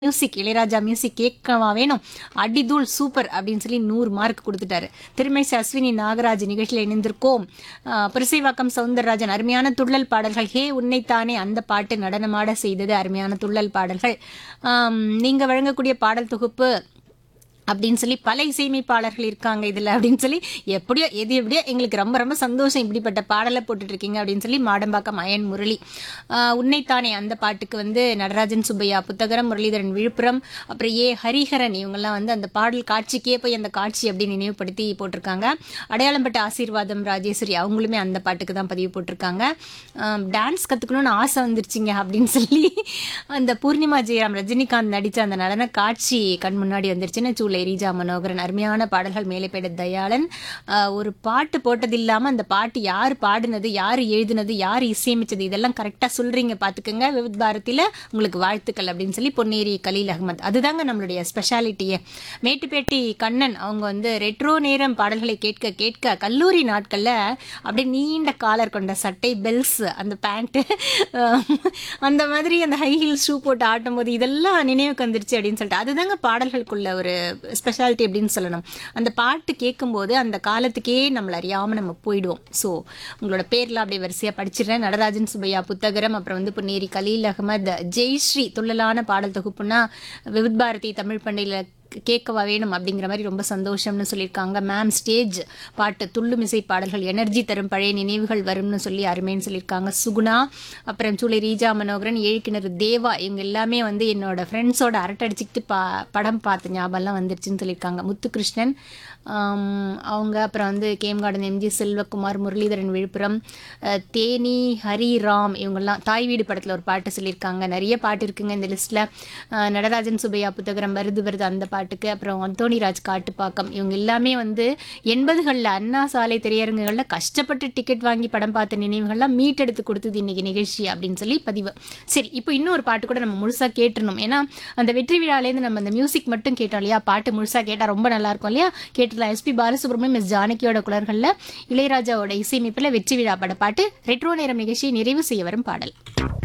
music Ilaiyaraaja music கேட்கவா வேணும் அடிதூள் super அப்படின்னு சொல்லி நூறு மார்க் கொடுத்துட்டாரு திருமேசி அஸ்வினி நாகராஜ் நிகழ்ச்சியில் இணைந்திருக்கோம் ஆஹ் புரசைவாக்கம் சவுந்தரராஜன் அருமையான துள்ளல் பாடல்கள் ஹே உன்னைத்தானே அந்த பாட்டு நடனமாட செய்தது அருமையான துள்ளல் பாடல்கள் ஆம், நீங்க வழங்கக்கூடிய பாடல் தொகுப்பு அப்படின்னு சொல்லி பல இசையமைப்பாளர்கள் இருக்காங்க இதுல அப்படின்னு சொல்லி எப்படியோ எது எப்படியோ எங்களுக்கு ரொம்ப ரொம்ப சந்தோஷம் இப்படிப்பட்ட பாடலை போட்டுட்டு இருக்கீங்க அப்படின்னு சொல்லி மாடம்பாக்கம் அயன் முரளி ஆஹ் உன்னைத்தானே அந்த பாட்டுக்கு வந்து நடராஜன் சுப்பையா புத்தகரம் முரளிதரன் விழுப்புரம் அப்புறம் ஏ ஹரிஹரன் இவங்கெல்லாம் வந்து அந்த பாடல் காட்சிக்கே போய் அந்த காட்சி அப்படின்னு நினைவுபடுத்தி போட்டிருக்காங்க அடையாளம்பட்ட ஆசீர்வாதம் ராஜேஸ்வரி அவங்களுமே அந்த பாட்டுக்கு தான் பதிவு போட்டிருக்காங்க டான்ஸ் கற்றுக்கணும்னு ஆசை வந்துருச்சுங்க அப்படின்னு சொல்லி அந்த பூர்ணிமா ஜெயராம் ரஜினிகாந்த் நடித்த அந்த நடன காட்சி கண் முன்னாடி வந்துருச்சுன்னு சூளை ரீஜா மனோகரன் அருமையான பாடல்கள் மேலே பேட தயாளன் ஆஹ் ஒரு பாட்டு போட்டது இல்லாம அந்த பாட்டு யார் பாடினது யார் எழுதினது யார் இசையமைச்சது இதெல்லாம் கரெக்டா சொல்றீங்க பாத்துக்கோங்க விவித் பாரதியில உங்களுக்கு வாழ்த்துக்கள் அப்படின்னு சொல்லி பொன்னேரி கலீல் அகமத் அதுதாங்க நம்மளுடைய ஸ்பெஷாலிட்டியே மேட்டுப்பேட்டி கண்ணன் அவங்க வந்து ரெட்ரோ நேரம் பாடல்களை கேட்க கேட்க கல்லூரி நாட்கள்ல அப்படியே நீண்ட காலர் கொண்ட சட்டை பெல்ஸ் அந்த பேண்ட்டு அந்த மாதிரி அந்த ஹை ஹீல் ஷூ போட்டு ஆட்டும் போது இதெல்லாம் நினைவுக்கு வந்துருச்சு அப்படின்னு சொல்லிட்டு அதுதாங்க பாடல்களுக்குள்ள ஒரு ஸ்பெஷாலிட்டி அப்படின்னு சொல்லணும் அந்த பாட்டு கேட்கும்போது அந்த காலத்துக்கே நம்மள அறியாம நம்ம போயிடுவோம் ஸோ உங்களோட பேர்ல அப்படியே வரிசையா படிச்சிடுறேன் நடராஜன் சுபையா புத்தகரம் அப்புறம் வந்து பொன்னேரி கலீல் அகமது ஜெய்ஸ்ரீ துள்ளலான பாடல் தொகுப்புனா விவித் பாரதி தமிழ் பண்டையில கேட்கவா வேணும் அப்படிங்கிற மாதிரி ரொம்ப சந்தோஷம்னு சொல்லியிருக்காங்க மேம் ஸ்டேஜ் பாட்டு துள்ளும் இசை பாடல்கள் எனர்ஜி தரும் பழைய நினைவுகள் வரும்னு சொல்லி அருமைன்னு சொல்லியிருக்காங்க சுகுணா அப்புறம் சூளை ரீஜா மனோகரன் ஏழுக்கிணறு தேவா இவங்க எல்லாமே வந்து என்னோட ஃப்ரெண்ட்ஸோட அரட்டடிச்சுக்கிட்டு பா படம் பார்த்த ஞாபகம்லாம் வந்துருச்சுன்னு சொல்லியிருக்காங்க முத்துகிருஷ்ணன் ஆம், அவங்க அப்புறம் வந்து கேம் கார்டன் எம்ஜி செல்வகுமார் முரளிதரன் விழுப்புரம் அஹ், தேனி ஹரிராம் இவங்கெல்லாம் தாய் வீடு படத்தில் ஒரு பாட்டு சொல்லியிருக்காங்க நிறைய பாட்டு இருக்குங்க இந்த லிஸ்ட்டில் நடராஜன் சுபையா புத்தகரம் வருது வருது அந்த பாட்டுக்கு அப்புறம் அந்தோணிராஜ் காட்டுப்பாக்கம் இவங்க எல்லாமே வந்து எண்பதுகளில் அண்ணா சாலை திரையரங்குகளில் கஷ்டப்பட்டு டிக்கெட் வாங்கி படம் பார்த்த நினைவுகள்லாம் மீட்டெடுத்து கொடுத்தது இன்னைக்கு நிகழ்ச்சி அப்படின்னு சொல்லி பதிவு சரி இப்போ இன்னொரு பாட்டு கூட நம்ம முழுசாக கேட்டுருணும் ஏன்னா அந்த வெற்றி விழாலேருந்து நம்ம அந்த மியூசிக் மட்டும் கேட்டோம் இல்லையா பாட்டு முழுசாக கேட்டால் ரொம்ப நல்லா இருக்கும் இல்லையா கேட்டுலாம் எஸ்பி பாலசுப்ரமணியம் எஸ் ஜானகியோட குளர்களில் இளையராஜாவோட இசையமைப்பில் வெற்றி விழா பட பாட்டு ரெட்ரோ நேரம் நிகழ்ச்சியை நிறைவு செய்ய வரும் பாடல்